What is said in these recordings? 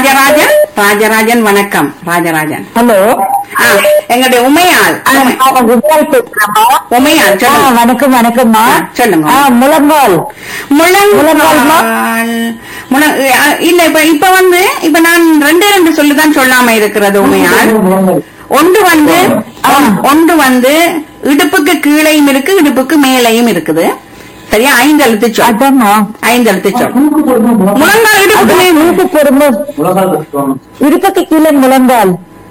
ராஜராஜன் ராஜராஜன் வணக்கம் ராஜராஜன் ஹலோ ஆ, எங்களுடைய உமையாள் உமை- விஜயால் பேசுறேம்மா உமையாள் ஆ, சொல்லுங்க வணக்கம் வணக்கம்மா ஆ, சொல்லுங்க. ஆ, முழங்கால் முழங்கால்மா? முழங்கால் முழ- அ, இல்ல இப்ப இப்ப வந்து இப்ப நான் ரெண்டே ரெண்டு சொல்லுதான் சொல்லாம இருக்கிறது உமையாள் ஒன்று வந்து ஒன்- ஒன்று வந்து இடுப்புக்கு கீழையும் இருக்கு இடுப்புக்கு மேலையும் இருக்குது சரியா ஐந்து எழுத்து சொல் அதாம்மா ஐந்து எழுத்து சொல் முழங்கால் இடுப்புக்கு அதான் மேல் தூக்கு போடும்போது இடுப்புக்கு கீழே முழங்கால்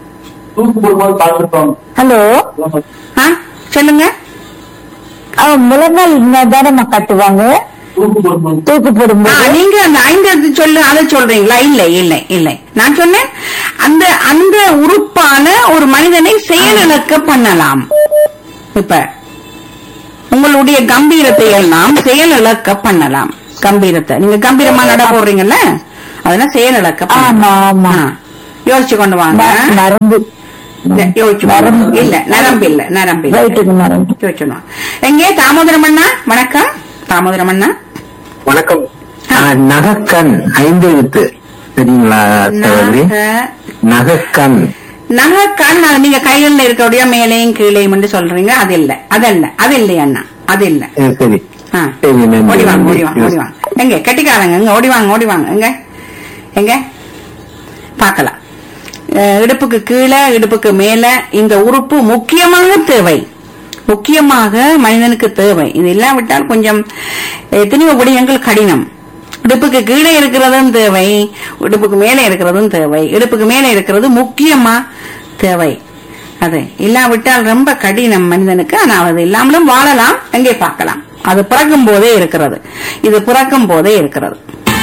ஹலோ ஆ, சொல்லுங்க ஆ, முழங்கால் தானம்மா கட்டுவாங்க தூக்கு ஆ, போடும்போது நீங்க அந்த ஐந்து எழுத்து சொல்லு அதை சொல்றீங்களா இல்லை இல்லை இல்லை நான் சொன்னேன் அந்த அந்த உறுப்பான ஒரு மனிதனை செயலிழக்க பண்ணலாம் இப்ப உங்களுடைய கம்பீரத்தை எல்லாம் செயலிழக்க பண்ணலாம் கம்பீரத்தை நீங்க கம்பீரமா நட போடுறீங்கல்ல அதெல்லாம் செயலிழக்க பண்ணலாம். ஆமா ஆமா ஆ, யோசிச்சு கொண்டு வாங்க ந- நரம்பு இல்ல, யோசிச்சு கொண்டு வாங்க. நரம்பு. இல்ல நரம்பு இல்ல நரம்பு இல்ல ரைட்டுக்கு நரம்பு யோசிச்சுணும் எங்கே தாமோதரம் அண்ணா வணக்கம் தாமோதரம் அண்ணா வணக்கம் ஆ, நகக்கண் ஐந்து எழுத்து சரிங்களா சகோதரி நக- நகக்கண் நகை கண் அது நீங்க கையில இருக்கக்கூடிய மேலையும் கீழையும் என்று சொல்றீங்க அது இல்ல அது இல்ல அது இல்லை அண்ணா அது இல்ல ஆ, சரி ஆ. சரி, நன்றி, ஓடி வாங்க நன்றி. ஓடி வாங்க ஓடி வாங்க எங்க கட்டிக்காரங்க எங்க ஓடி வாங்க ஓடி வாங்க எங்க எங்க பார்க்கலாம் அஹ், இடுப்புக்கு கீழே இடுப்புக்கு மேல இந்த உறுப்பு முக்கியமாக தேவை முக்கியமாக மனிதனுக்கு தேவை இது இல்லாவிட்டால் கொஞ்சம் எத்தனையோ விடயங்கள் கடினம் இடுப்புக்கு கீழே இருக்கிறதும் தேவை இடுப்புக்கு மேலே இருக்கிறதும் தேவை இடுப்புக்கு மேலே இருக்கிறது முக்கியமா தேவை அது இல்லாவிட்டால் ரொம்ப கடினம் மனிதனுக்கு ஆனால் அது இல்லாமலும் வாழலாம் எங்கே பார்க்கலாம் அது பிறக்கும் போதே இருக்கிறது இது பிறக்கும் போதே இருக்கிறது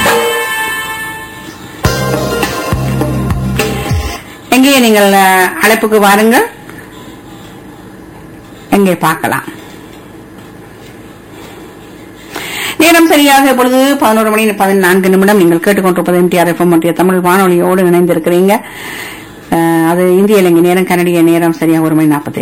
எங்கே நீங்கள் அஹ், அழைப்புக்கு வாருங்கள் எங்கே பார்க்கலாம் நேரம் சரியாக இப்பொழுது பதினோரு மணி பதினான்கு நிமிடம் நீங்கள் கேட்டுக்கொண்டிருப்பது எம்டிஆர் எஃப்எம் மத்திய தமிழ் வானொலியோடு இணைந்திருக்கிறீங்க அஹ், அது இந்திய இலங்கை நேரம் கனடிய நேரம் சரியாக ஒரு மணி நாற்பத்தி